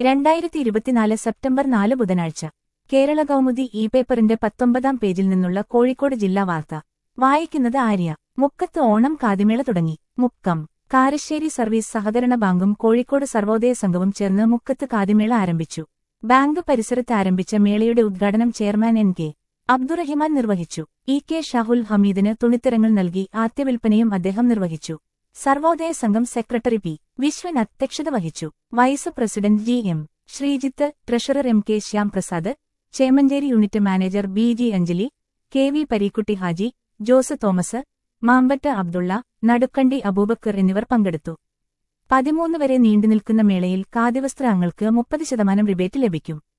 രണ്ടായിരത്തി ഇരുപത്തിനാല് സെപ്റ്റംബർ നാല് ബുധനാഴ്ച കേരള കൗമുദി ഇ പേപ്പറിന്റെ പത്തൊമ്പതാം പേജിൽ നിന്നുള്ള കോഴിക്കോട് ജില്ലാ വാർത്ത വായിക്കുന്നത് ആര്യ മുക്കത്ത് ഓണം കാതിമേള തുടങ്ങി മുക്കം കാരശ്ശേരി സർവീസ് സഹകരണ ബാങ്കും കോഴിക്കോട് സർവോദയ സംഘവും ചേർന്ന് മുക്കത്ത് കാതിമേള ആരംഭിച്ചു ബാങ്ക് പരിസരത്ത് ആരംഭിച്ച മേളയുടെ ഉദ്ഘാടനം ചെയർമാൻ എൻ കെ അബ്ദുറഹിമാൻ നിർവഹിച്ചു ഇ കെ ഷാഹുൽ ഹമീദിന് തുണിത്തരങ്ങൾ നൽകി ആദ്യവിൽപ്പനയും അദ്ദേഹം നിർവഹിച്ചു സർവോദയ സംഘം സെക്രട്ടറി പി വിശ്വൻ അധ്യക്ഷത വഹിച്ചു vice president G M Sreejith treasurer M K Shyamprasad Chemancheri unit manager B G Anjali K V Pareekutty Haji Jose Thomas Mampatta Abdulla Nadukkandi Aboobacker എന്നിവർ പങ്കെടുത്തു പതിമൂന്ന് വരെ നീണ്ടുനിൽക്കുന്ന മേളയിൽ ഖാദിവസ്ത്രങ്ങൾക്ക് മുപ്പത് ശതമാനം റിബേറ്റ് ലഭിക്കും